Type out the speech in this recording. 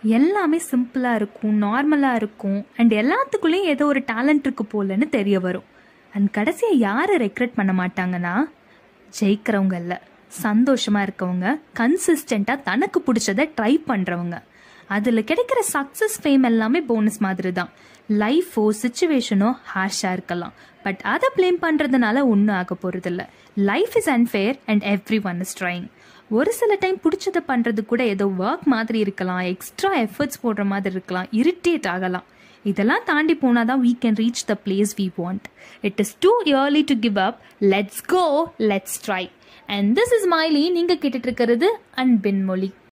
எல்லாமே சிம்பிளாக இருக்கும் நார்மலாக இருக்கும் அண்ட் எல்லாத்துக்குள்ளேயும் ஏதோ ஒரு டேலண்ட் இருக்கு போலன்னு தெரிய வரும் அண்ட் கடைசியாக யாரை ரெக்ரெட் பண்ண மாட்டாங்கன்னா ஜெயிக்கிறவங்க இல்லை சந்தோஷமாக இருக்கவங்க கன்சிஸ்டண்ட்டாக தனக்கு பிடிச்சதை ட்ரை பண்ணுறவங்க அதில் கிடைக்கிற சக்ஸஸ் ஃபேம் எல்லாமே போனஸ் மாதிரி தான் லைஃபோ சுச்சுவேஷனோ ஹார்ஷாக இருக்கலாம் பட் அதை ப்ளேம் பண்ணுறதுனால ஒன்றும் ஆக போகிறதில்ல life is unfair and everyone is trying ஒரு சில டைம் பிடிச்சதை பண்ணுறது கூட ஏதோ ஒர்க் மாதிரி இருக்கலாம் எக்ஸ்ட்ரா எஃபர்ட்ஸ் போடுற மாதிரி இருக்கலாம் இரிட்டேட் ஆகலாம் இதெல்லாம் தாண்டி போனால் தான் we can reach the place we want it is too early to give up let's go let's try and this is மைலி நீங்கள் கேட்டுட்டு இருக்கிறது அன்பின் மொழி